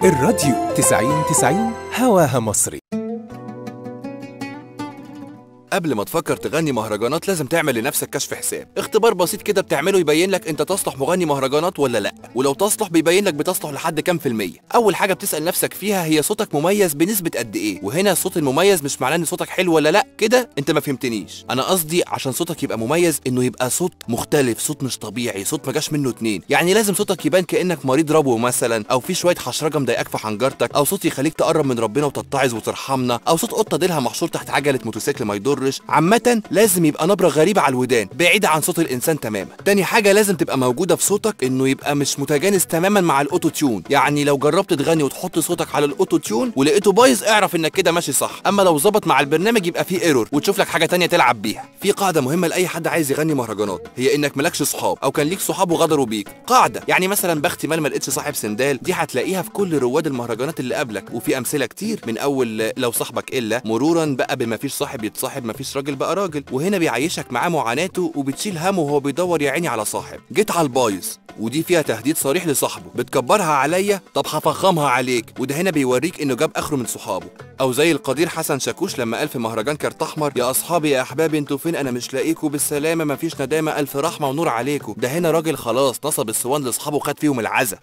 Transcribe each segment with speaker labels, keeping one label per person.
Speaker 1: الراديو 90 90 هواها مصري
Speaker 2: قبل ما تفكر تغني مهرجانات لازم تعمل لنفسك كشف حساب اختبار بسيط كده بتعمله يبين لك انت تصلح مغني مهرجانات ولا لا ولو تصلح بيبين لك بتصلح لحد كام في المية اول حاجة بتسأل نفسك فيها هي صوتك مميز بنسبة قد ايه وهنا الصوت المميز مش معناه ان صوتك حلو ولا لا كده انت ما فهمتنيش انا قصدي عشان صوتك يبقى مميز انه يبقى صوت مختلف صوت مش طبيعي صوت ما جاش منه اتنين يعني لازم صوتك يبان كانك مريض ربو مثلا او في شويه حشرجه مضايقاك في حنجرتك او صوت يخليك تقرب من ربنا وتتعظ وترحمنا او صوت قطه ديلها محشور تحت عجله موتوسيكل ما يضرش عامه لازم يبقى نبره غريبه على الودان بعيده عن صوت الانسان تماما تاني حاجه لازم تبقى موجوده في صوتك انه يبقى مش متجانس تماما مع الاوتو تيون يعني لو جربت تغني وتحط صوتك على الاوتو تيون ولقيته بايظ اعرف انك كده ماشي صح اما لو ظبط مع البرنامج يبقى فيه ايرور وتشوف لك حاجه تانية تلعب بيها في قاعده مهمه لاي حد عايز يغني مهرجانات هي انك مالكش صحاب او كان ليك صحاب وغدروا بيك قاعده يعني مثلا بختي مال ما لقيتش صاحب سندال دي هتلاقيها في كل رواد المهرجانات اللي قبلك وفي امثله كتير من اول لو صاحبك الا مرورا بقى بما فيش صاحب يتصاحب ما فيش راجل بقى راجل وهنا بيعيشك معاه معاناته وبتشيل همه وهو بيدور يا عيني على صاحب جيت على البايظ ودي فيها تهديد صريح لصاحبه بتكبرها عليا طب هفخمها عليك وده هنا بيوريك انه جاب اخره من صحابه او زي القدير حسن شاكوش لما قال في مهرجان كارت احمر يا اصحابي يا احبابي انتوا فين انا مش لاقيكوا بالسلامه مفيش ندامه الف رحمه ونور عليكوا ده هنا راجل خلاص نصب الصوان لاصحابه خد فيهم العزا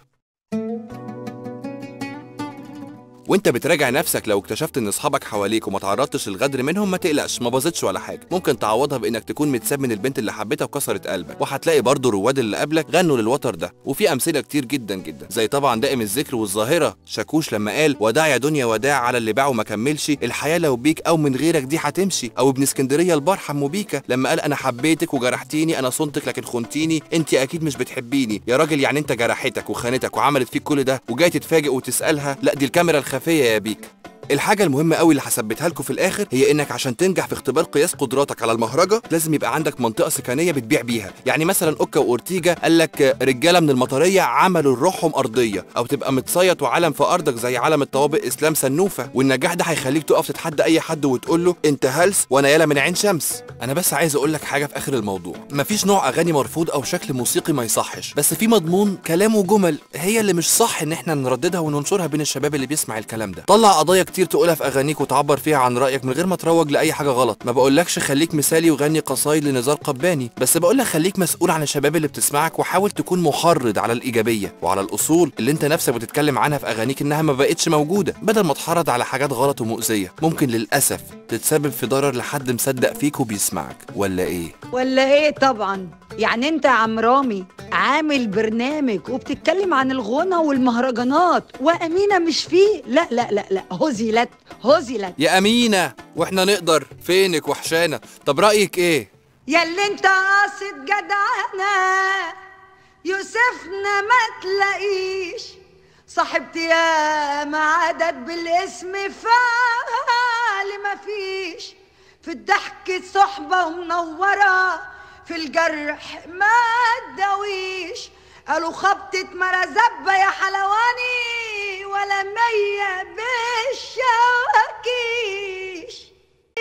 Speaker 2: وانت بتراجع نفسك لو اكتشفت ان اصحابك حواليك وما تعرضتش للغدر منهم ما تقلقش ما باظتش ولا حاجه ممكن تعوضها بانك تكون متساب من البنت اللي حبيتها وكسرت قلبك وهتلاقي برضه رواد اللي قبلك غنوا للوتر ده وفي امثله كتير جدا جدا زي طبعا دائم الذكر والظاهره شاكوش لما قال وداع يا دنيا وداع على اللي باعه ما كملش الحياه لو بيك او من غيرك دي هتمشي او ابن اسكندريه البار حمو بيكا لما قال انا حبيتك وجرحتيني انا صنتك لكن خنتيني انت اكيد مش بتحبيني يا راجل يعني انت جرحتك وخانتك وعملت فيك كل ده وجاي تتفاجئ وتسالها لا دي الكاميرا الخفيه يا بيك الحاجة المهمة قوي اللي هثبتها لكم في الآخر هي إنك عشان تنجح في اختبار قياس قدراتك على المهرجة لازم يبقى عندك منطقة سكنية بتبيع بيها، يعني مثلا أوكا وأورتيجا قال لك رجالة من المطرية عملوا لروحهم أرضية، أو تبقى متصيط وعلم في أرضك زي علم الطوابق إسلام سنوفة، والنجاح ده هيخليك تقف تتحدى أي حد وتقول له أنت هلس وأنا يالا من عين شمس. أنا بس عايز أقول لك حاجة في آخر الموضوع، مفيش نوع أغاني مرفوض أو شكل موسيقي ما يصحش، بس في مضمون كلام وجمل هي اللي مش صح إن إحنا نرددها وننشرها بين الشباب اللي بيسمع الكلام ده. طلع قضايا كتير تقولها في أغاني اغانيك وتعبر فيها عن رايك من غير ما تروج لاي حاجه غلط ما بقولكش خليك مثالي وغني قصايد لنزار قباني بس بقولك خليك مسؤول عن الشباب اللي بتسمعك وحاول تكون محرض على الايجابيه وعلى الاصول اللي انت نفسك بتتكلم عنها في اغانيك انها ما بقتش موجوده بدل ما تحرض على حاجات غلط ومؤذيه ممكن للاسف تتسبب في ضرر لحد مصدق فيك وبيسمعك ولا ايه
Speaker 3: ولا ايه طبعا يعني انت يا عم رامي عامل برنامج وبتتكلم عن الغنى والمهرجانات وامينه مش فيه لا لا لا لا هزلت هزلت
Speaker 2: يا امينه واحنا نقدر فينك وحشانه طب رايك ايه
Speaker 3: ياللي انت قاصد جدعانه يوسفنا ما تلاقيش صاحبتي يا ما عدد بالاسم فعل ما فيش في الضحك صحبة ومنورة في الجرح ما تداويش قالوا خبطة مرزبة يا حلواني ولا مية بالشوارع